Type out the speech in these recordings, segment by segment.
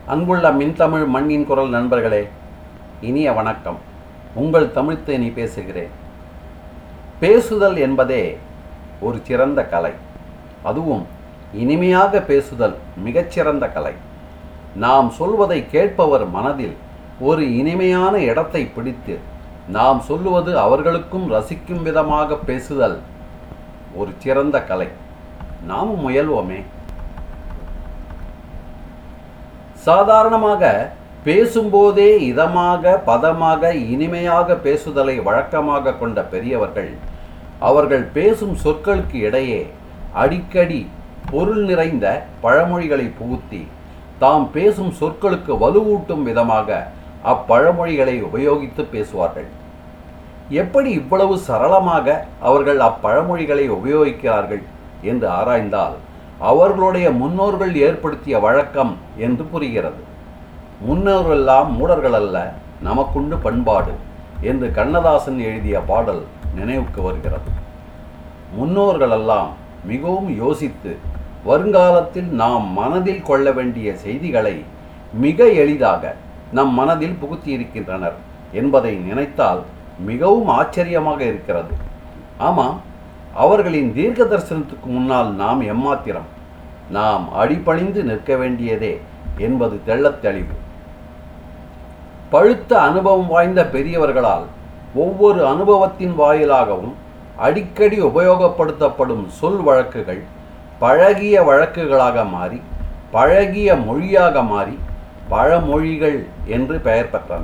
அன்புள்ள மின்தமிழ் மண்ணின் குரல் நண்பர்களே இனிய வணக்கம் உங்கள் தமிழ்த்தேனி பேசுகிறேன் பேசுதல் என்பதே ஒரு சிறந்த கலை அதுவும் இனிமையாக பேசுதல் மிகச்சிறந்த கலை நாம் சொல்வதை கேட்பவர் மனதில் ஒரு இனிமையான இடத்தை பிடித்து நாம் சொல்லுவது அவர்களுக்கும் ரசிக்கும் விதமாக பேசுதல் ஒரு சிறந்த கலை நாமும் முயல்வோமே சாதாரணமாக பேசும்போதே இதமாக பதமாக இனிமையாக பேசுதலை வழக்கமாக கொண்ட பெரியவர்கள் அவர்கள் பேசும் சொற்களுக்கு இடையே அடிக்கடி பொருள் நிறைந்த பழமொழிகளை புகுத்தி தாம் பேசும் சொற்களுக்கு வலுவூட்டும் விதமாக அப்பழமொழிகளை உபயோகித்து பேசுவார்கள் எப்படி இவ்வளவு சரளமாக அவர்கள் அப்பழமொழிகளை உபயோகிக்கிறார்கள் என்று ஆராய்ந்தால் அவர்களுடைய முன்னோர்கள் ஏற்படுத்திய வழக்கம் என்று புரிகிறது முன்னோர்களெல்லாம் மூடர்கள் அல்ல நமக்குண்டு பண்பாடு என்று கண்ணதாசன் எழுதிய பாடல் நினைவுக்கு வருகிறது முன்னோர்களெல்லாம் மிகவும் யோசித்து வருங்காலத்தில் நாம் மனதில் கொள்ள வேண்டிய செய்திகளை மிக எளிதாக நம் மனதில் புகுத்தியிருக்கின்றனர் என்பதை நினைத்தால் மிகவும் ஆச்சரியமாக இருக்கிறது ஆமாம் அவர்களின் தீர்க்க தரிசனத்துக்கு முன்னால் நாம் எம்மாத்திரம் நாம் அடிபணிந்து நிற்க வேண்டியதே என்பது தெள்ளத் தெளிவு பழுத்த அனுபவம் வாய்ந்த பெரியவர்களால் ஒவ்வொரு அனுபவத்தின் வாயிலாகவும் அடிக்கடி உபயோகப்படுத்தப்படும் சொல் வழக்குகள் பழகிய வழக்குகளாக மாறி பழகிய மொழியாக மாறி பழமொழிகள் என்று பெயர் பெற்றன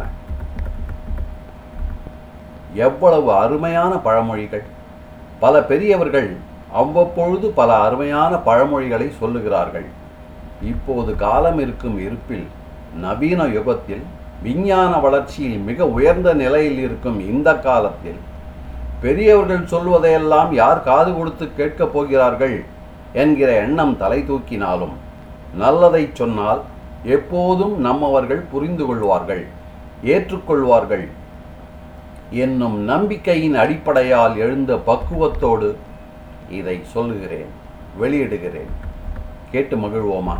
எவ்வளவு அருமையான பழமொழிகள் பல பெரியவர்கள் அவ்வப்பொழுது பல அருமையான பழமொழிகளை சொல்லுகிறார்கள் இப்போது காலம் இருக்கும் இருப்பில் நவீன யுகத்தில் விஞ்ஞான வளர்ச்சியில் மிக உயர்ந்த நிலையில் இருக்கும் இந்த காலத்தில் பெரியவர்கள் சொல்வதையெல்லாம் யார் காது கொடுத்து கேட்கப் போகிறார்கள் என்கிற எண்ணம் தலை தூக்கினாலும் நல்லதை சொன்னால் எப்போதும் நம்மவர்கள் புரிந்து கொள்வார்கள் ஏற்றுக்கொள்வார்கள் என்னும் நம்பிக்கையின் அடிப்படையால் எழுந்த பக்குவத்தோடு இதை சொல்லுகிறேன் வெளியிடுகிறேன் கேட்டு மகிழ்வோமா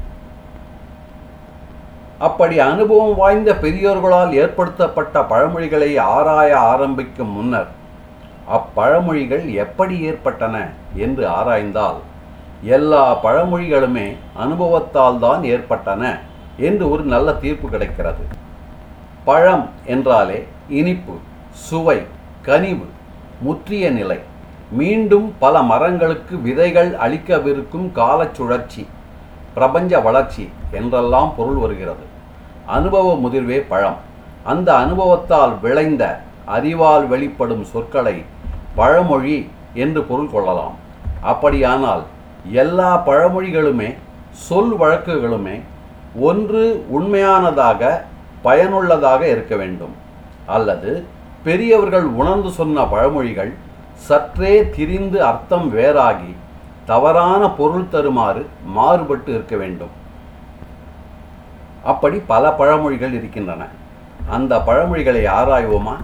அப்படி அனுபவம் வாய்ந்த பெரியோர்களால் ஏற்படுத்தப்பட்ட பழமொழிகளை ஆராய ஆரம்பிக்கும் முன்னர் அப்பழமொழிகள் எப்படி ஏற்பட்டன என்று ஆராய்ந்தால் எல்லா பழமொழிகளுமே அனுபவத்தால் தான் ஏற்பட்டன என்று ஒரு நல்ல தீர்ப்பு கிடைக்கிறது பழம் என்றாலே இனிப்பு சுவை கனிவு முற்றிய நிலை மீண்டும் பல மரங்களுக்கு விதைகள் அளிக்கவிருக்கும் காலச் சுழற்சி பிரபஞ்ச வளர்ச்சி என்றெல்லாம் பொருள் வருகிறது அனுபவ முதிர்வே பழம் அந்த அனுபவத்தால் விளைந்த அறிவால் வெளிப்படும் சொற்களை பழமொழி என்று பொருள் கொள்ளலாம் அப்படியானால் எல்லா பழமொழிகளுமே சொல் வழக்குகளுமே ஒன்று உண்மையானதாக பயனுள்ளதாக இருக்க வேண்டும் அல்லது பெரியவர்கள் உணர்ந்து சொன்ன பழமொழிகள் சற்றே திரிந்து அர்த்தம் வேறாகி தவறான பொருள் தருமாறு மாறுபட்டு இருக்க வேண்டும் அப்படி பல பழமொழிகள் இருக்கின்றன அந்த பழமொழிகளை ஆராய்வோமா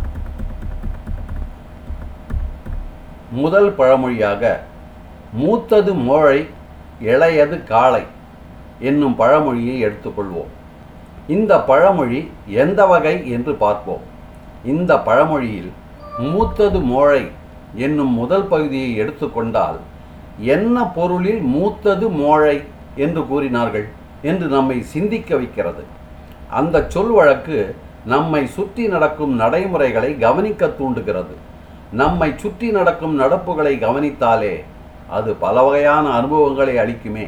முதல் பழமொழியாக மூத்தது மோழை இளையது காளை என்னும் பழமொழியை எடுத்துக்கொள்வோம் இந்த பழமொழி எந்த வகை என்று பார்ப்போம் இந்த பழமொழியில் மூத்தது மோழை என்னும் முதல் பகுதியை எடுத்துக்கொண்டால் என்ன பொருளில் மூத்தது மோழை என்று கூறினார்கள் என்று நம்மை சிந்திக்க வைக்கிறது அந்த சொல் வழக்கு நம்மை சுற்றி நடக்கும் நடைமுறைகளை கவனிக்க தூண்டுகிறது நம்மை சுற்றி நடக்கும் நடப்புகளை கவனித்தாலே அது பல வகையான அனுபவங்களை அளிக்குமே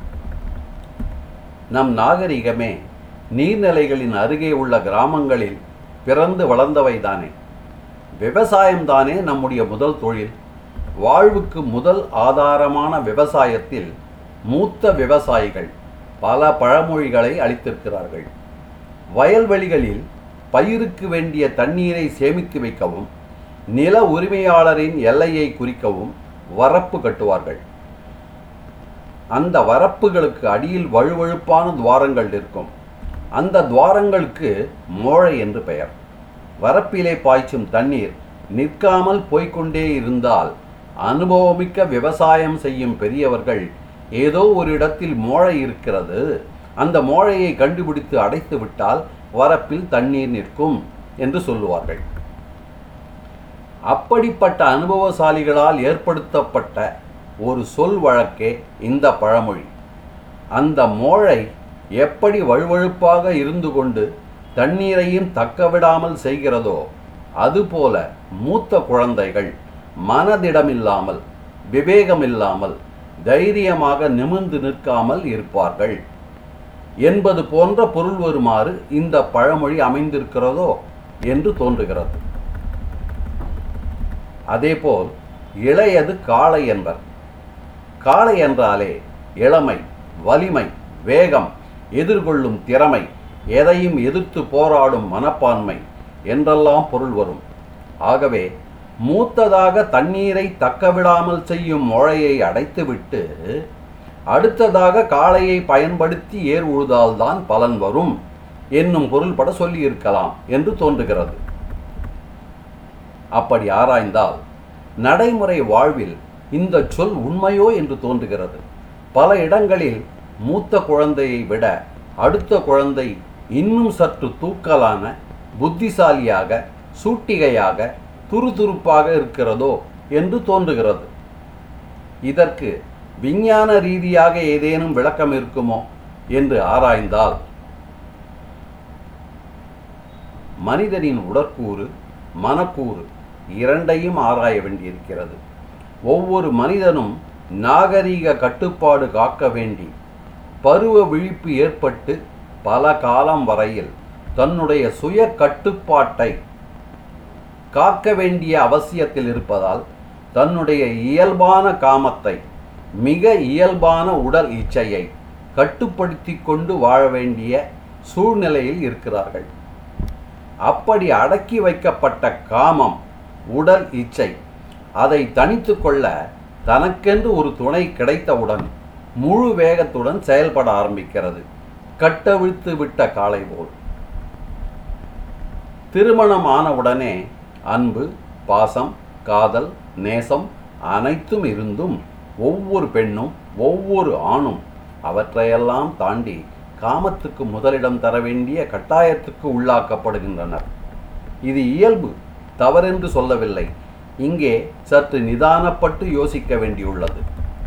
நம் நாகரிகமே நீர்நிலைகளின் அருகே உள்ள கிராமங்களில் பிறந்து வளர்ந்தவைதானே விவசாயம்தானே நம்முடைய முதல் தொழில் வாழ்வுக்கு முதல் ஆதாரமான விவசாயத்தில் மூத்த விவசாயிகள் பல பழமொழிகளை அளித்திருக்கிறார்கள் வயல்வெளிகளில் பயிருக்கு வேண்டிய தண்ணீரை சேமித்து வைக்கவும் நில உரிமையாளரின் எல்லையை குறிக்கவும் வரப்பு கட்டுவார்கள் அந்த வரப்புகளுக்கு அடியில் வழுவழுப்பான துவாரங்கள் இருக்கும் அந்த துவாரங்களுக்கு மோழை என்று பெயர் வரப்பிலே பாய்ச்சும் தண்ணீர் நிற்காமல் போய்க்கொண்டே இருந்தால் அனுபவமிக்க விவசாயம் செய்யும் பெரியவர்கள் ஏதோ ஒரு இடத்தில் மோழை இருக்கிறது அந்த மோழையை கண்டுபிடித்து அடைத்து விட்டால் வரப்பில் தண்ணீர் நிற்கும் என்று சொல்லுவார்கள் அப்படிப்பட்ட அனுபவசாலிகளால் ஏற்படுத்தப்பட்ட ஒரு சொல் வழக்கே இந்த பழமொழி அந்த மோழை எப்படி வழுவழுப்பாக இருந்து கொண்டு தண்ணீரையும் தக்கவிடாமல் செய்கிறதோ அதுபோல மூத்த குழந்தைகள் மனதிடமில்லாமல் விவேகமில்லாமல் தைரியமாக நிமிர்ந்து நிற்காமல் இருப்பார்கள் என்பது போன்ற பொருள் வருமாறு இந்த பழமொழி அமைந்திருக்கிறதோ என்று தோன்றுகிறது அதேபோல் இளையது காளை என்பர் காளை என்றாலே இளமை வலிமை வேகம் எதிர்கொள்ளும் திறமை எதையும் எதிர்த்து போராடும் மனப்பான்மை என்றெல்லாம் பொருள் வரும் ஆகவே மூத்ததாக தண்ணீரை தக்கவிடாமல் செய்யும் மொழையை அடைத்துவிட்டு அடுத்ததாக காளையை பயன்படுத்தி ஏர் உழுதால்தான் பலன் வரும் என்னும் பொருள்பட சொல்லியிருக்கலாம் என்று தோன்றுகிறது அப்படி ஆராய்ந்தால் நடைமுறை வாழ்வில் இந்த சொல் உண்மையோ என்று தோன்றுகிறது பல இடங்களில் மூத்த குழந்தையை விட அடுத்த குழந்தை இன்னும் சற்று தூக்கலான புத்திசாலியாக சூட்டிகையாக துருதுருப்பாக இருக்கிறதோ என்று தோன்றுகிறது இதற்கு விஞ்ஞான ரீதியாக ஏதேனும் விளக்கம் இருக்குமோ என்று ஆராய்ந்தால் மனிதனின் உடற்கூறு மனக்கூறு இரண்டையும் ஆராய வேண்டியிருக்கிறது ஒவ்வொரு மனிதனும் நாகரீக கட்டுப்பாடு காக்க வேண்டி பருவ விழிப்பு ஏற்பட்டு பல காலம் வரையில் தன்னுடைய சுய கட்டுப்பாட்டை காக்க வேண்டிய அவசியத்தில் இருப்பதால் தன்னுடைய இயல்பான காமத்தை மிக இயல்பான உடல் இச்சையை கட்டுப்படுத்தி கொண்டு வாழ வேண்டிய சூழ்நிலையில் இருக்கிறார்கள் அப்படி அடக்கி வைக்கப்பட்ட காமம் உடல் இச்சை அதை தனித்து கொள்ள தனக்கென்று ஒரு துணை கிடைத்தவுடன் முழு வேகத்துடன் செயல்பட ஆரம்பிக்கிறது கட்டவிழ்த்து விட்ட காளை போல் திருமணம் ஆனவுடனே அன்பு பாசம் காதல் நேசம் அனைத்தும் இருந்தும் ஒவ்வொரு பெண்ணும் ஒவ்வொரு ஆணும் அவற்றையெல்லாம் தாண்டி காமத்துக்கு முதலிடம் தர வேண்டிய கட்டாயத்துக்கு உள்ளாக்கப்படுகின்றனர் இது இயல்பு தவறென்று சொல்லவில்லை இங்கே சற்று நிதானப்பட்டு யோசிக்க வேண்டியுள்ளது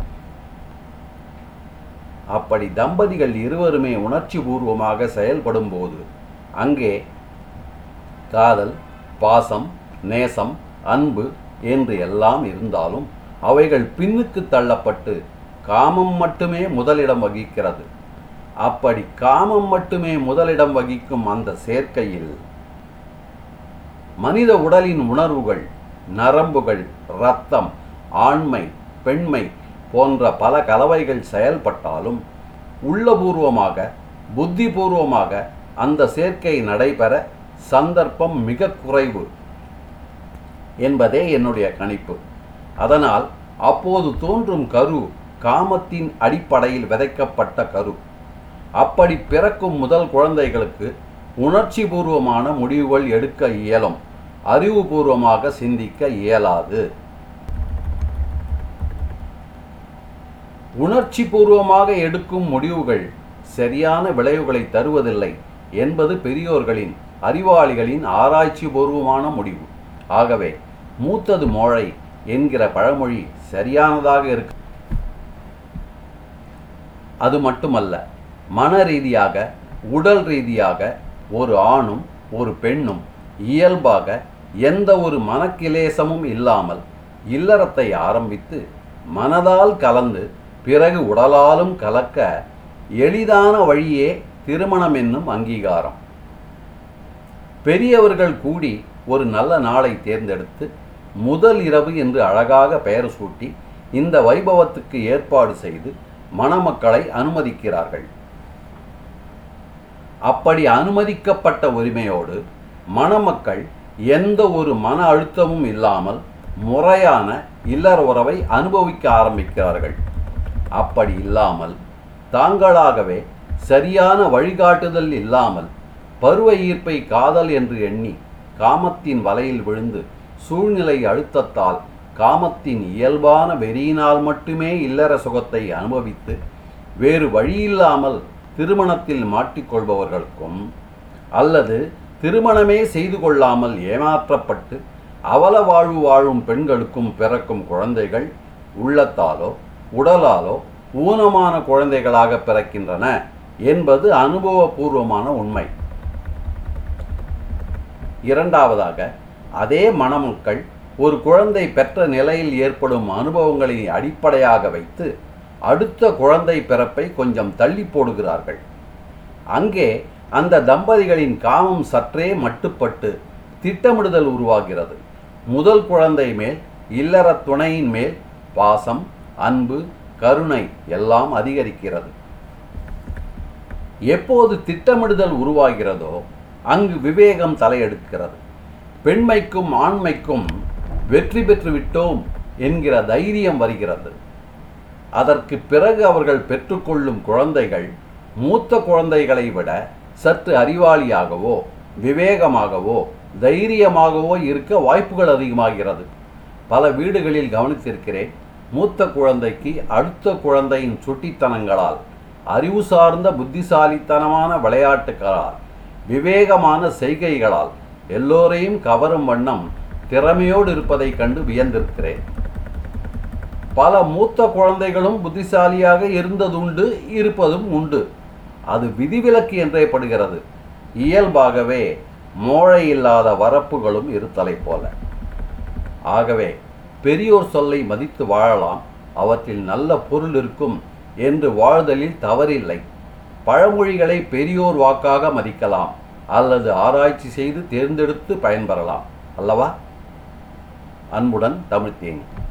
அப்படி தம்பதிகள் இருவருமே உணர்ச்சி பூர்வமாக செயல்படும் போது அங்கே காதல் பாசம் நேசம் அன்பு என்று எல்லாம் இருந்தாலும் அவைகள் பின்னுக்கு தள்ளப்பட்டு காமம் மட்டுமே முதலிடம் வகிக்கிறது அப்படி காமம் மட்டுமே முதலிடம் வகிக்கும் அந்த சேர்க்கையில் மனித உடலின் உணர்வுகள் நரம்புகள் இரத்தம் ஆண்மை பெண்மை போன்ற பல கலவைகள் செயல்பட்டாலும் உள்ளபூர்வமாக புத்திபூர்வமாக அந்த சேர்க்கை நடைபெற சந்தர்ப்பம் மிக குறைவு என்பதே என்னுடைய கணிப்பு அதனால் அப்போது தோன்றும் கரு காமத்தின் அடிப்படையில் விதைக்கப்பட்ட கரு அப்படி பிறக்கும் முதல் குழந்தைகளுக்கு உணர்ச்சி பூர்வமான முடிவுகள் எடுக்க இயலும் அறிவுபூர்வமாக சிந்திக்க இயலாது உணர்ச்சி பூர்வமாக எடுக்கும் முடிவுகள் சரியான விளைவுகளை தருவதில்லை என்பது பெரியோர்களின் அறிவாளிகளின் ஆராய்ச்சி பூர்வமான முடிவு ஆகவே மூத்தது மோழை என்கிற பழமொழி சரியானதாக இருக்கு அது மட்டுமல்ல மன ரீதியாக உடல் ரீதியாக ஒரு ஆணும் ஒரு பெண்ணும் இயல்பாக எந்த ஒரு மனக்கிலேசமும் இல்லாமல் இல்லறத்தை ஆரம்பித்து மனதால் கலந்து பிறகு உடலாலும் கலக்க எளிதான வழியே திருமணம் என்னும் அங்கீகாரம் பெரியவர்கள் கூடி ஒரு நல்ல நாளை தேர்ந்தெடுத்து முதல் இரவு என்று அழகாக பெயர் சூட்டி இந்த வைபவத்துக்கு ஏற்பாடு செய்து மணமக்களை அனுமதிக்கிறார்கள் அப்படி அனுமதிக்கப்பட்ட உரிமையோடு மணமக்கள் எந்த ஒரு மன அழுத்தமும் இல்லாமல் முறையான இல்லற உறவை அனுபவிக்க ஆரம்பிக்கிறார்கள் அப்படி இல்லாமல் தாங்களாகவே சரியான வழிகாட்டுதல் இல்லாமல் பருவ ஈர்ப்பை காதல் என்று எண்ணி காமத்தின் வலையில் விழுந்து சூழ்நிலை அழுத்தத்தால் காமத்தின் இயல்பான வெறியினால் மட்டுமே இல்லற சுகத்தை அனுபவித்து வேறு வழியில்லாமல் திருமணத்தில் மாட்டிக்கொள்பவர்களுக்கும் அல்லது திருமணமே செய்து கொள்ளாமல் ஏமாற்றப்பட்டு அவல வாழ்வு வாழும் பெண்களுக்கும் பிறக்கும் குழந்தைகள் உள்ளத்தாலோ உடலாலோ ஊனமான குழந்தைகளாக பிறக்கின்றன என்பது அனுபவபூர்வமான உண்மை இரண்டாவதாக அதே மணமக்கள் ஒரு குழந்தை பெற்ற நிலையில் ஏற்படும் அனுபவங்களை அடிப்படையாக வைத்து அடுத்த குழந்தை பிறப்பை கொஞ்சம் தள்ளி போடுகிறார்கள் அங்கே அந்த தம்பதிகளின் காமம் சற்றே மட்டுப்பட்டு திட்டமிடுதல் உருவாகிறது முதல் குழந்தை மேல் இல்லற துணையின் மேல் பாசம் அன்பு கருணை எல்லாம் அதிகரிக்கிறது எப்போது திட்டமிடுதல் உருவாகிறதோ அங்கு விவேகம் தலையெடுக்கிறது பெண்மைக்கும் ஆண்மைக்கும் வெற்றி பெற்று விட்டோம் என்கிற தைரியம் வருகிறது அதற்கு பிறகு அவர்கள் பெற்றுக்கொள்ளும் குழந்தைகள் மூத்த குழந்தைகளை விட சற்று அறிவாளியாகவோ விவேகமாகவோ தைரியமாகவோ இருக்க வாய்ப்புகள் அதிகமாகிறது பல வீடுகளில் கவனித்திருக்கிறேன் மூத்த குழந்தைக்கு அடுத்த குழந்தையின் சுட்டித்தனங்களால் அறிவு சார்ந்த புத்திசாலித்தனமான விளையாட்டுகளால் விவேகமான செய்கைகளால் எல்லோரையும் கவரும் வண்ணம் திறமையோடு இருப்பதைக் கண்டு வியந்திருக்கிறேன் பல மூத்த குழந்தைகளும் புத்திசாலியாக இருந்ததுண்டு இருப்பதும் உண்டு அது விதிவிலக்கு என்றே படுகிறது இயல்பாகவே மோழை இல்லாத வரப்புகளும் இருத்தலை போல ஆகவே பெரியோர் சொல்லை மதித்து வாழலாம் அவற்றில் நல்ல பொருள் இருக்கும் என்று வாழ்தலில் தவறில்லை பழமொழிகளை பெரியோர் வாக்காக மதிக்கலாம் அல்லது ஆராய்ச்சி செய்து தேர்ந்தெடுத்து பயன்பெறலாம் அல்லவா அன்புடன் தமிழ்த்தேனி